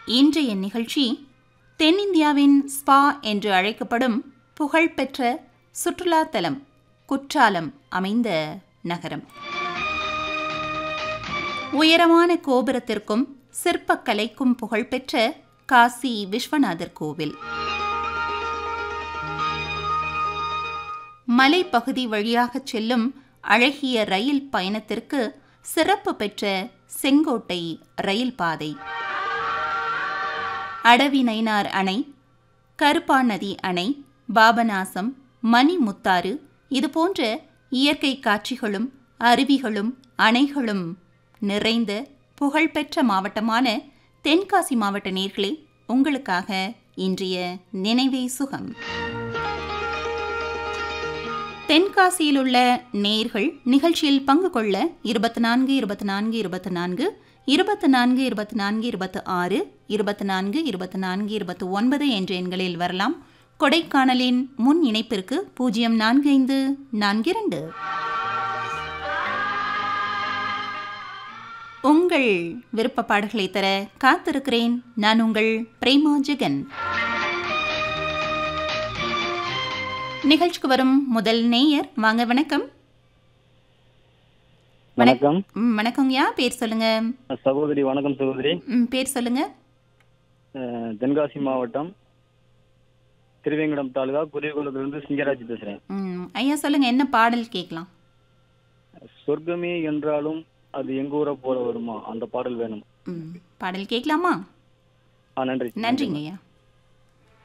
இன்றைய நிகழ்ச்சி தென்னிந்தியாவின் ஸ்பா என்று அழைக்கப்படும் புகழ்பெற்ற சுற்றுலா தலம் குற்றாலம் அமைந்த நகரம் உயரமான கோபுரத்திற்கும் சிற்பக்கலைக்கும் புகழ்பெற்ற காசி விஸ்வநாதர் கோவில் மலைப்பகுதி வழியாகச் செல்லும் அழகிய ரயில் பயணத்திற்கு சிறப்பு பெற்ற செங்கோட்டை ரயில் பாதை அடவி நயினார் அணை கருப்பாநதி அணை பாபநாசம் மணிமுத்தாறு இதுபோன்ற இயற்கை காட்சிகளும் அருவிகளும் அணைகளும் நிறைந்த புகழ்பெற்ற மாவட்டமான தென்காசி மாவட்ட நேர்களே உங்களுக்காக இன்றைய நினைவே சுகம் தென்காசியில் உள்ள நேர்கள் நிகழ்ச்சியில் பங்கு கொள்ள இருபத்தி நான்கு இருபத்தி நான்கு இருபத்தி நான்கு இருபத்தி நான்கு இருபத்தி நான்கு இருபத்தி ஆறு இருபத்தி நான்கு இருபத்தி நான்கு இருபத்தி ஒன்பது என்ற எண்களில் வரலாம் கொடைக்கானலின் முன் இணைப்பிற்கு பூஜ்ஜியம் நான்கு ஐந்து நான்கு இரண்டு உங்கள் விருப்ப பாடல்களை தர காத்திருக்கிறேன் நான் உங்கள் பிரேமா ஜெகன் நிகழ்ச்சிக்கு வரும் முதல் நேயர் வாங்க வணக்கம் வணக்கம் ம், வணக்கங்கய்யா பேர் சொல்லுங்க சகோதரி வணக்கம் சகோதரி ம், பேர் சொல்லுங்க அஹ், தென்காசி மாவட்டம் திருவேங்கடம் தாலுகா குரியகுளத்திலிருந்து சிங்கராஜ் பேசுறேன் ம், ஐயா சொல்லுங்க என்ன பாடல் கேட்கலாம் சொர்க்கமே என்றாலும் அது எங்க ஊரை போல வருமா அந்த பாடல் வேணும் ம், பாடல் கேட்கலாமா ஆ நன்றி நன்றிங்க ஐயா